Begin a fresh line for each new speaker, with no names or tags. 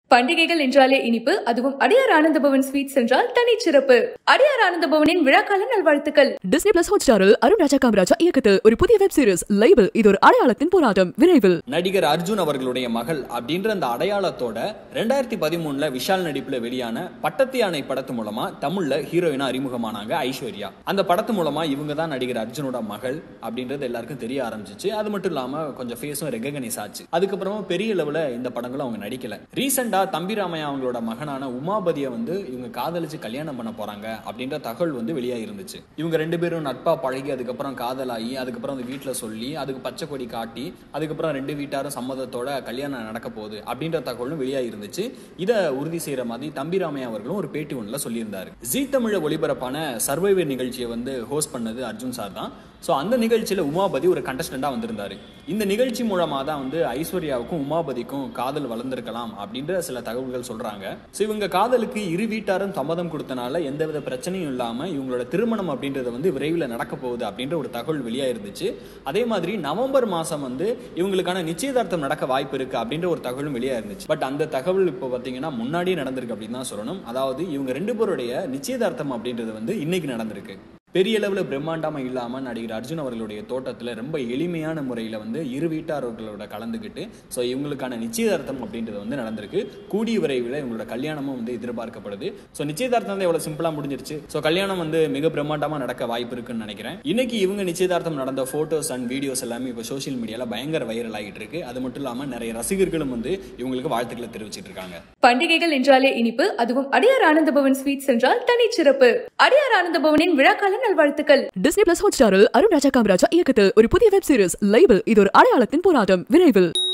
பண்டிகைகள் என்றாலே இனிப்பு அதுவும் அடியார் ஆனந்த பவன் ஸ்வீட்ஸ் என்றால் தனிச்சிறப்பு அடியார் ஆனந்த பவனின் விழாக்கால நல்வாழ்த்துக்கள்
டிஸ்னி பிளஸ் ஹாட்ஸ்டாரில் அருண் ராஜா காமராஜா இயக்கத்தில் ஒரு புதிய வெப் சீரிஸ் லைபிள் இது ஒரு அடையாளத்தின் போராட்டம் விரைவில்
நடிகர் அர்ஜுன் அவர்களுடைய மகள் அப்படின்ற அந்த அடையாளத்தோட ரெண்டாயிரத்தி பதிமூணுல விஷால் நடிப்புல வெளியான பட்டத்து யானை படத்து மூலமா தமிழ்ல ஹீரோயினா அறிமுகமானாங்க ஐஸ்வர்யா அந்த படத்து மூலமா இவங்க தான் நடிகர் அர்ஜுனோட மகள் அப்படின்றது எல்லாருக்கும் தெரிய ஆரம்பிச்சிச்சு அது மட்டும் இல்லாம கொஞ்சம் ஃபேஸும் ரெகனைஸ் ஆச்சு அதுக்கப்புறமா பெரிய லெவல இந்த படங்களும் அவங்க நடிக்கல ரீசெண்டா தம்பிராமையா அவங்களோட மகனான உமாபதியை வந்து இவங்க காதலிச்சு கல்யாணம் பண்ண போறாங்க அப்படின்ற தகவல் வந்து வெளியா இருந்துச்சு இவங்க ரெண்டு பேரும் நட்பா பழகி அதுக்கப்புறம் காதலாகி அதுக்கப்புறம் அந்த வீட்டுல சொல்லி அதுக்கு பச்சை கொடி காட்டி அதுக்கப்புறம் ரெண்டு வீட்டாரும் சம்மதத்தோட கல்யாணம் நடக்க போகுது அப்படின்ற தகவலும் வெளியா இருந்துச்சு இதை உறுதி செய்யற மாதிரி தம்பிராமையா அவர்களும் ஒரு பேட்டி ஒன்றில் சொல்லியிருந்தாரு ஜீ தமிழ ஒளிபரப்பான சர்வைவர் நிகழ்ச்சியை வந்து ஹோஸ்ட் பண்ணது அர்ஜுன் சார் தான் ஸோ அந்த நிகழ்ச்சியில் உமாபதி ஒரு கண்டஸ்டண்டாக வந்திருந்தாரு இந்த நிகழ்ச்சி மூலமாக தான் வந்து ஐஸ்வர்யாவுக்கும் உமாபதிக்கும் காதல் வளர்ந்திருக்கலாம் அப்படின்ற சில தகவல்கள் சொல்றாங்க ஸோ இவங்க காதலுக்கு இரு வீட்டாரும் சம்மதம் கொடுத்தனால எந்தவித பிரச்சனையும் இல்லாமல் இவங்களோட திருமணம் அப்படின்றது வந்து விரைவில் நடக்க போகுது அப்படின்ற ஒரு தகவல் வெளியாக இருந்துச்சு அதே மாதிரி நவம்பர் மாதம் வந்து இவங்களுக்கான நிச்சயதார்த்தம் நடக்க வாய்ப்பு இருக்கு அப்படின்ற ஒரு தகவலும் வெளியாக இருந்துச்சு பட் அந்த தகவல் இப்போ பார்த்தீங்கன்னா முன்னாடியே நடந்திருக்கு அப்படின்னு தான் சொல்லணும் அதாவது இவங்க ரெண்டு பேருடைய நிச்சயதார்த்தம் அப்படின்றது வந்து இன்னைக்கு நடந்திருக்கு பெரிய அளவில் பிரம்மாண்டமாக இல்லாமல் நடிகர் அர்ஜுன் அவர்களுடைய தோட்டத்தில் ரொம்ப எளிமையான முறையில் வந்து இரு வீட்டார்களோட கலந்துக்கிட்டு ஸோ இவங்களுக்கான நிச்சயதார்த்தம் அப்படின்றது வந்து நடந்திருக்கு கூடிய விரைவில் இவங்களோட கல்யாணமும் வந்து எதிர்பார்க்கப்படுது ஸோ நிச்சயதார்த்தம் வந்து எவ்வளோ சிம்பிளாக முடிஞ்சிருச்சு ஸோ கல்யாணம் வந்து மிக பிரம்மாண்டமாக நடக்க வாய்ப்பு இருக்குன்னு நினைக்கிறேன் இன்னைக்கு இவங்க நிச்சயதார்த்தம் நடந்த ஃபோட்டோஸ் அண்ட் வீடியோஸ் எல்லாமே இப்போ சோஷியல் மீடியாவில் பயங்கர வைரல் ஆகிட்டு இருக்கு அது மட்டும் இல்லாமல் நிறைய ரசிகர்களும் வந்து இவங்களுக்கு வாழ்த்துக்களை தெரிவிச்சிட்டு இருக்காங்க
பண்டிகைகள் என்றாலே இனிப்பு அதுவும் அடியார் ஆனந்த பவன் ஸ்வீட்ஸ் என்றால் தனிச்சிறப்பு அடியார் ஆனந்த பவனின் விழாக்கால நல்வாழ்த்துக்கள்
டிஸ்னி பிளஸ் ஹாட்ஸ்டாரில் அருண் ராஜா காமராஜா இயக்கத்தில் ஒரு புதிய வெப் சீரிஸ் லைபிள் இது ஒரு அடையாளத்தின் போராட்டம் விரைவில்